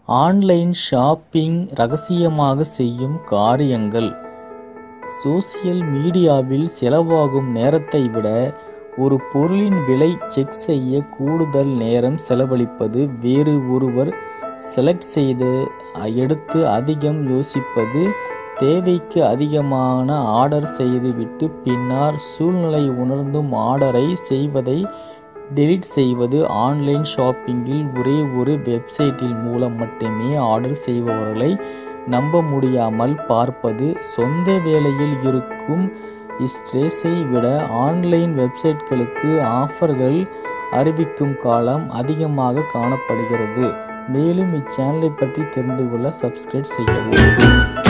online shopping ரகசியமாக செய்யும் காரியங்கள் சோசியல் மீடியாவில் செலவாகும் நேரத்தை விட ஒரு பொருளின் விலை செக் செய்ய கூடுதல் நேரம் செலவழிப்பது வேறு ஒருவர் செலக்ட் செய்து எடுத்து அதிகம் யோசிப்பது தேவைக்கு அதிகமான ஆர்டர் செய்துவிட்டு பின்னர் சூழ்நிலை உணர்ந்தும் ஆர்டரை செய்வதை டெலீட் செய்வது ஆன்லைன் ஷாப்பிங்கில் ஒரே ஒரு வெப்சைட்டில் மூலம் மட்டுமே ஆர்டர் செய்பவர்களை நம்ப முடியாமல் பார்ப்பது சொந்த வேலையில் இருக்கும் ஸ்ட்ரெஸ்ஸை விட ஆன்லைன் வெப்சைட்களுக்கு ஆஃபர்கள் அறிவிக்கும் காலம் அதிகமாக காணப்படுகிறது மேலும் இச்சேனலை பற்றி தெரிந்து கொள்ள சப்ஸ்கிரைப் செய்யவும்